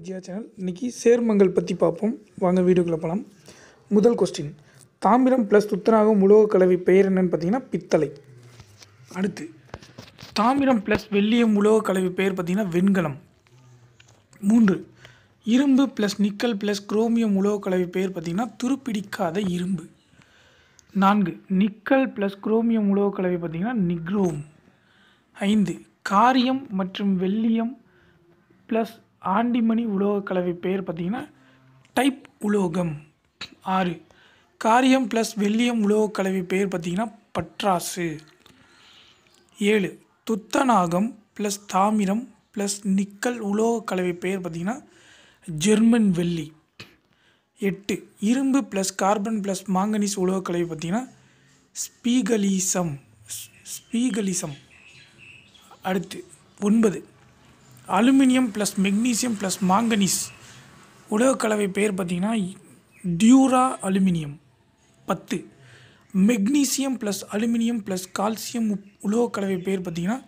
Vijaya channel இன்றைக்கி சேர்மங்கள் பற்றி பார்ப்போம் வாங்க வீடியோக்குள்ளே போகலாம் முதல் கொஸ்டின் தாமிரம் ப்ளஸ் துத்தநாகம் உலோக கலவை பெயர் என்னன்னு பார்த்தீங்கன்னா பித்தளை அடுத்து தாமிரம் ப்ளஸ் வெள்ளியம் உலோக கலவை பெயர் பார்த்தீங்கன்னா வெண்கலம் மூன்று இரும்பு ப்ளஸ் நிக்கல் ப்ளஸ் குரோமியம் உலோக கலவை பெயர் பார்த்தீங்கன்னா துருப்பிடிக்காத இரும்பு நான்கு நிக்கல் ப்ளஸ் குரோமியம் உலோக கலவை பார்த்தீங்கன்னா நிக்ரோம் ஐந்து காரியம் மற்றும் வெள்ளியம் ப்ளஸ் ஆண்டிமணி உலோக கலவை பெயர் பார்த்தீங்கன்னா டைப் உலோகம் ஆறு காரியம் ப்ளஸ் வெள்ளியம் உலோக கலவை பெயர் பார்த்தீங்கன்னா பட்ராசு ஏழு துத்தநாகம் ப்ளஸ் தாமிரம் ப்ளஸ் நிக்கல் உலோக கலவை பெயர் பார்த்தீங்கன்னா ஜெர்மன் வெள்ளி எட்டு இரும்பு ப்ளஸ் கார்பன் ப்ளஸ் மாங்கனீஸ் உலோக கலவை பார்த்தீங்கன்னா ஸ்பீகலீசம் ஸ்பீகலிசம் அடுத்து ஒன்பது aluminium plus magnesium plus manganese உலோக கலவை பெயர் பார்த்தீங்கன்னா டியூரா அலுமினியம் பத்து magnesium plus aluminium plus calcium உப்- உலோக கலவை பெயர் பார்த்தீங்கன்னா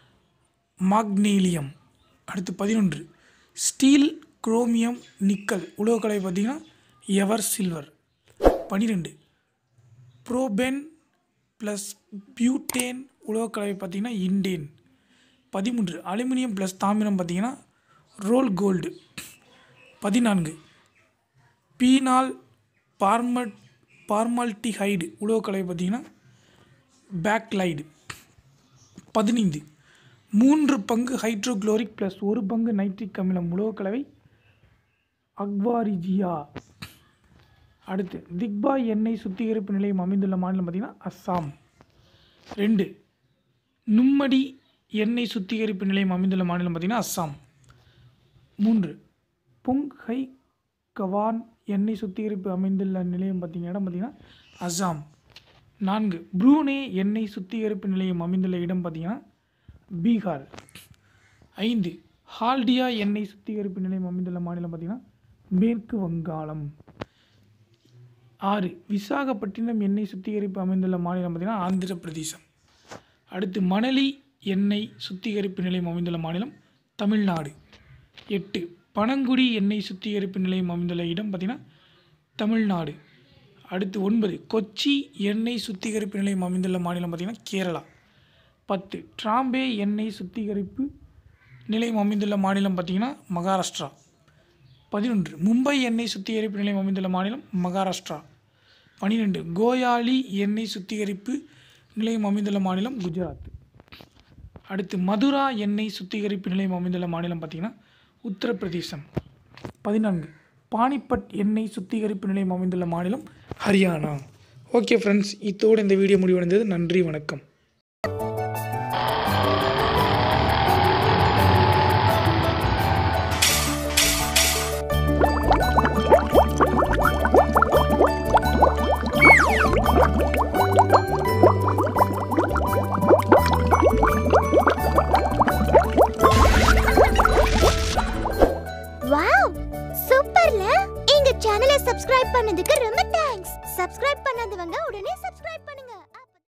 மாக்னீலியம் அடுத்து பதினொன்று ஸ்டீல் குரோமியம் நிக்கல் உலோக கலவை பார்த்தீங்கன்னா எவர் சில்வர் பன்னிரெண்டு ப்ரோபென் ப்ளஸ் பியூட்டேன் உலோக கலவை பார்த்தீங்கன்னா இண்டேன் பதிமூன்று அலுமினியம் ப்ளஸ் தாமிரம் பார்த்தீங்கன்னா ரோல் கோல்டு பதினான்கு பீனால் பார்மட் பார்மால்டிஹைடு உலோக கலவை பார்த்தீங்கன்னா பேக்லைடு பதினைந்து மூன்று பங்கு ஹைட்ரோகுளோரிக் ப்ளஸ் ஒரு பங்கு நைட்ரிக் அமிலம் உலோக கலவை அக்வாரிஜியா அடுத்து திக்பாய் எண்ணெய் சுத்திகரிப்பு நிலையம் அமைந்துள்ள மாநிலம் பார்த்தீங்கன்னா அஸ்ஸாம் ரெண்டு நும்மடி எண்ணெய் சுத்திகரிப்பு நிலையம் அமைந்துள்ள மாநிலம் பார்த்தீங்கன்னா அஸ்ஸாம் மூன்று புங்ஹை கவான் எண்ணெய் சுத்திகரிப்பு அமைந்துள்ள நிலையம் பார்த்தீங்க இடம் பார்த்தீங்கன்னா அஸ்ஸாம் நான்கு ப்ரூனே எண்ணெய் சுத்திகரிப்பு நிலையம் அமைந்துள்ள இடம் பார்த்தீங்கன்னா பீகார் ஐந்து ஹால்டியா எண்ணெய் சுத்திகரிப்பு நிலையம் அமைந்துள்ள மாநிலம் பார்த்தீங்கன்னா மேற்கு வங்காளம் ஆறு விசாகப்பட்டினம் எண்ணெய் சுத்திகரிப்பு அமைந்துள்ள மாநிலம் பார்த்தீங்கன்னா ஆந்திர பிரதேசம் அடுத்து மணலி எண்ணெய் சுத்திகரிப்பு நிலையம் அமைந்துள்ள மாநிலம் தமிழ்நாடு எட்டு பனங்குடி எண்ணெய் சுத்திகரிப்பு நிலையம் அமைந்துள்ள இடம் பார்த்தீங்கன்னா தமிழ்நாடு அடுத்து ஒன்பது கொச்சி எண்ணெய் சுத்திகரிப்பு நிலையம் அமைந்துள்ள மாநிலம் பார்த்தீங்கன்னா கேரளா பத்து ட்ராம்பே எண்ணெய் சுத்திகரிப்பு நிலையம் அமைந்துள்ள மாநிலம் பார்த்தீங்கன்னா மகாராஷ்டிரா பதினொன்று மும்பை எண்ணெய் சுத்திகரிப்பு நிலையம் அமைந்துள்ள மாநிலம் மகாராஷ்டிரா பன்னிரெண்டு கோயாலி எண்ணெய் சுத்திகரிப்பு நிலையம் அமைந்துள்ள மாநிலம் குஜராத் அடுத்து மதுரா எண்ணெய் சுத்திகரிப்பு நிலையம் அமைந்துள்ள மாநிலம் பார்த்திங்கன்னா உத்தரப்பிரதேசம் பதினான்கு பானிபட் எண்ணெய் சுத்திகரிப்பு நிலையம் அமைந்துள்ள மாநிலம் ஹரியானா ஓகே ஃப்ரெண்ட்ஸ் இத்தோடு இந்த வீடியோ முடிவடைந்தது நன்றி வணக்கம்